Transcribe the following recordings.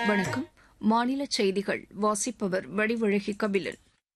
வணக்கம் மாநில செய்திகள் வாசிப்பவர் வடிவழகி கபிலன்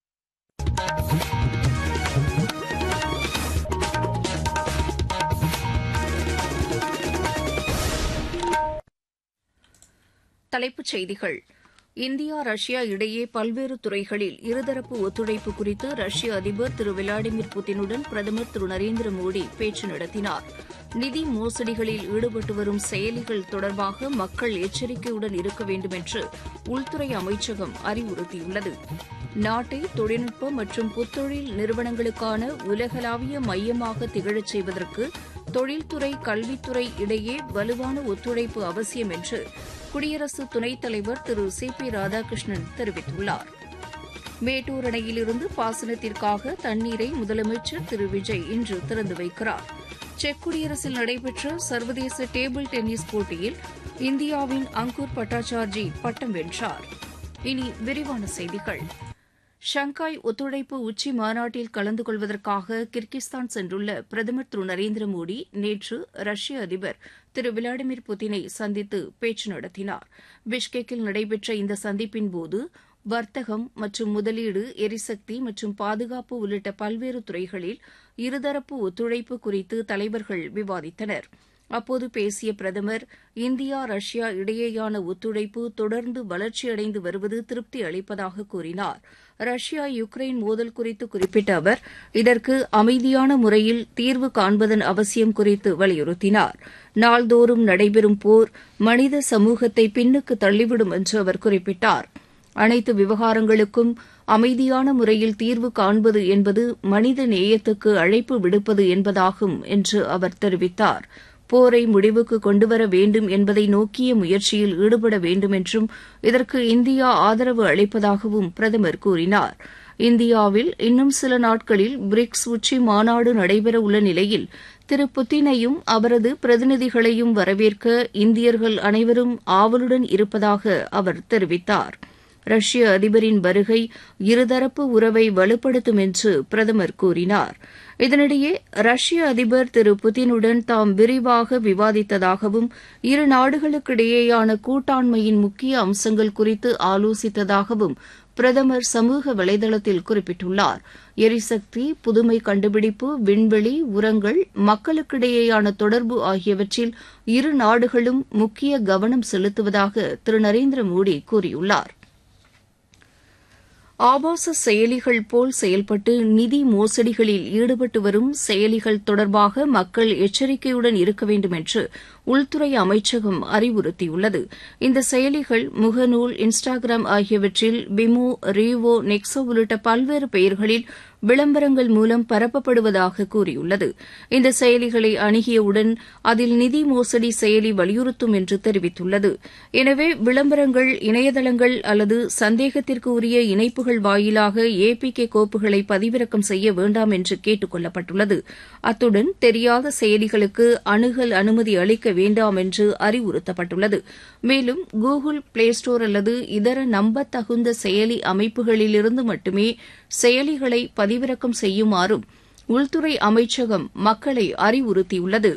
தலைப்புச் செய்திகள் இந்தியா ரஷ்யா இடையே பல்வேறு துறைகளில் இருதரப்பு ஒத்துழைப்பு குறித்து ரஷ்ய அதிபர் திரு விளாடிமிர் புட்டினுடன் பிரதமர் திரு நரேந்திர மோடி பேச்சு நடத்தினார் நிதி மோசடிகளில் ஈடுபட்டு வரும் செயலிகள் தொடர்பாக மக்கள் எச்சரிக்கையுடன் இருக்க வேண்டும் என்று உள்துறை அமைச்சகம் அறிவுறுத்தியுள்ளது நாட்டை தொழில்நுட்ப மற்றும் புத்தொழில் நிறுவனங்களுக்கான உலகளாவிய மையமாக திகழச் செய்வதற்கு தொழில்துறை கல்வித்துறை இடையே வலுவான ஒத்துழைப்பு அவசியம் என்று குடியரசு துணைத் தலைவர் திரு சி பி ராதாகிருஷ்ணன் தெரிவித்துள்ளார் மேட்டூர் அணையிலிருந்து பாசனத்திற்காக தண்ணீரை முதலமைச்சர் திரு விஜய் இன்று திறந்து வைக்கிறார் செக் குடியரசில் நடைபெற்ற சர்வதேச டேபிள் டென்னிஸ் போட்டியில் இந்தியாவின் அங்கூர் பட்டாச்சார்ஜி பட்டம் வென்றார் இனி விரிவான செய்திகள் ஷங்காய் ஒத்துழைப்பு உச்சி மாநாட்டில் கலந்து கொள்வதற்காக கிர்கிஸ்தான் சென்றுள்ள பிரதமர் திரு நரேந்திர மோடி நேற்று ரஷ்ய அதிபர் திரு விளாடிமிர் புட்டினை சந்தித்து பேச்சு நடத்தினார் பிஷ்கெக்கில் நடைபெற்ற இந்த சந்திப்பின்போது வர்த்தகம் மற்றும் முதலீடு எரிசக்தி மற்றும் பாதுகாப்பு உள்ளிட்ட பல்வேறு துறைகளில் இருதரப்பு ஒத்துழைப்பு குறித்து தலைவர்கள் விவாதித்தனர் அப்போது பேசிய பிரதமர் இந்தியா ரஷ்யா இடையேயான ஒத்துழைப்பு தொடர்ந்து வளர்ச்சியடைந்து வருவது திருப்தி அளிப்பதாக கூறினார் ரஷ்யா யுக்ரைன் மோதல் குறித்து குறிப்பிட்ட அவர் இதற்கு அமைதியான முறையில் தீர்வு காண்பதன் அவசியம் குறித்து வலியுறுத்தினார் நாள்தோறும் நடைபெறும் போர் மனித சமூகத்தை பின்னுக்கு தள்ளிவிடும் என்று அவர் குறிப்பிட்டார் அனைத்து விவகாரங்களுக்கும் அமைதியான முறையில் தீர்வு காண்பது என்பது மனித நேயத்துக்கு அழைப்பு விடுப்பது என்பதாகும் என்று அவர் தெரிவித்தார் போரை முடிவுக்கு கொண்டுவர வேண்டும் என்பதை நோக்கிய முயற்சியில் ஈடுபட வேண்டும் என்றும் இதற்கு இந்தியா ஆதரவு அளிப்பதாகவும் பிரதமர் கூறினார் இந்தியாவில் இன்னும் சில நாட்களில் பிரிக்ஸ் உச்சி மாநாடு நடைபெற உள்ள நிலையில் திரு புத்தினையும் அவரது பிரதிநிதிகளையும் வரவேற்க இந்தியர்கள் அனைவரும் ஆவலுடன் இருப்பதாக அவர் தெரிவித்தார் ரஷ்ய அதிபரின் வருகை இருதரப்பு உறவை வலுப்படுத்தும் என்று பிரதமர் கூறினார் இதனிடையே ரஷ்ய அதிபர் திரு புதினுடன் தாம் விரிவாக விவாதித்ததாகவும் இரு நாடுகளுக்கிடையேயான கூட்டாண்மையின் முக்கிய அம்சங்கள் குறித்து ஆலோசித்ததாகவும் பிரதமர் சமூக வலைதளத்தில் குறிப்பிட்டுள்ளார் எரிசக்தி புதுமை கண்டுபிடிப்பு விண்வெளி உரங்கள் மக்களுக்கிடையேயான தொடர்பு ஆகியவற்றில் இரு நாடுகளும் முக்கிய கவனம் செலுத்துவதாக திரு நரேந்திர மோடி கூறியுள்ளார் ஆபாச செயலிகள் போல் செயல்பட்டு நிதி மோசடிகளில் ஈடுபட்டு வரும் செயலிகள் தொடர்பாக மக்கள் எச்சரிக்கையுடன் இருக்க வேண்டும் என்று உள்துறை அமைச்சகம் அறிவுறுத்தியுள்ளது இந்த செயலிகள் முகநூல் இன்ஸ்டாகிராம் ஆகியவற்றில் பிமோ ரீவோ நெக்ஸோ உள்ளிட்ட பல்வேறு பெயர்களில் விளம்பரங்கள் மூலம் பரப்பப்படுவதாக கூறியுள்ளது இந்த செயலிகளை அணுகியவுடன் அதில் நிதி மோசடி செயலி வலியுறுத்தும் என்று தெரிவித்துள்ளது எனவே விளம்பரங்கள் இணையதளங்கள் அல்லது சந்தேகத்திற்கு உரிய இணைப்புகள் வாயிலாக ஏபிகே கோப்புகளை பதிவிறக்கம் செய்ய வேண்டாம் என்று கேட்டுக் கொள்ளப்பட்டுள்ளது அத்துடன் தெரியாத செயலிகளுக்கு அணுகல் அனுமதி அளிக்க வேண்டாம் என்று அறிவுறுத்தப்பட்டுள்ளது மேலும் கூகுள் பிளே ஸ்டோர் அல்லது இதர நம்பத்தகுந்த செயலி அமைப்புகளிலிருந்து மட்டுமே செயலிகளை பதிவிறக்கம் செய்யுமாறும் உள்துறை அமைச்சகம் மக்களை அறிவுறுத்தியுள்ளது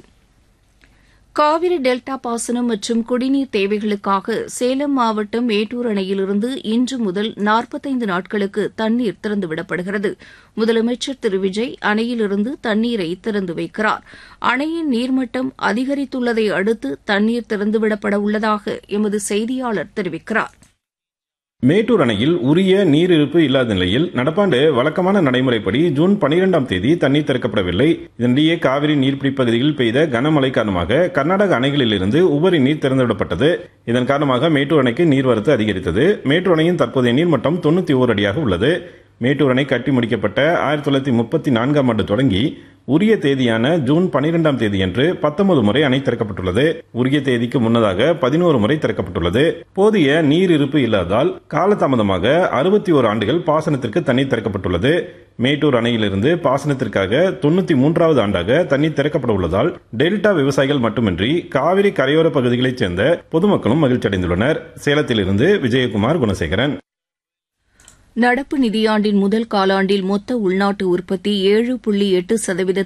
காவிரி டெல்டா பாசனம் மற்றும் குடிநீர் தேவைகளுக்காக சேலம் மாவட்டம் மேட்டூர் அணையிலிருந்து இன்று முதல் நாற்பத்தைந்து நாட்களுக்கு தண்ணீர் திறந்துவிடப்படுகிறது முதலமைச்சர் திரு விஜய் அணையிலிருந்து தண்ணீரை திறந்து வைக்கிறார் அணையின் நீர்மட்டம் அதிகரித்துள்ளதை அடுத்து தண்ணீர் திறந்துவிடப்பட உள்ளதாக எமது செய்தியாளர் தெரிவிக்கிறார் மேட்டூர் அணையில் உரிய நீர் இருப்பு இல்லாத நிலையில் நடப்பாண்டு வழக்கமான நடைமுறைப்படி ஜூன் பனிரெண்டாம் தேதி தண்ணீர் திறக்கப்படவில்லை இதனிடையே காவிரி நீர்பிடிப்பு பகுதியில் பெய்த கனமழை காரணமாக கர்நாடக அணைகளிலிருந்து உபரி நீர் திறந்துவிடப்பட்டது இதன் காரணமாக மேட்டூர் அணைக்கு நீர்வரத்து அதிகரித்தது மேட்டூர் அணையின் தற்போதைய நீர்மட்டம் தொண்ணூத்தி ஓர் அடியாக உள்ளது மேட்டூர் அணை கட்டி முடிக்கப்பட்ட ஆயிரத்தி தொள்ளாயிரத்தி முப்பத்தி நான்காம் ஆண்டு தொடங்கி உரிய தேதியான ஜூன் பனிரெண்டாம் தேதியன்று பத்தொன்பது முறை அணை திறக்கப்பட்டுள்ளது உரிய தேதிக்கு முன்னதாக பதினோரு முறை திறக்கப்பட்டுள்ளது போதிய நீர் இருப்பு இல்லாததால் காலதாமதமாக அறுபத்தி ஓரு ஆண்டுகள் பாசனத்திற்கு தண்ணீர் திறக்கப்பட்டுள்ளது மேட்டூர் அணையிலிருந்து பாசனத்திற்காக தொண்ணூத்தி மூன்றாவது ஆண்டாக தண்ணீர் திறக்கப்பட உள்ளதால் டெல்டா விவசாயிகள் மட்டுமின்றி காவிரி கரையோர பகுதிகளைச் சேர்ந்த பொதுமக்களும் மகிழ்ச்சி அடைந்துள்ளனர் சேலத்திலிருந்து விஜயகுமார் குணசேகரன் நடப்பு நிதியாண்டின் முதல் காலாண்டில் மொத்த உள்நாட்டு உற்பத்தி ஏழு புள்ளி எட்டு சதவீத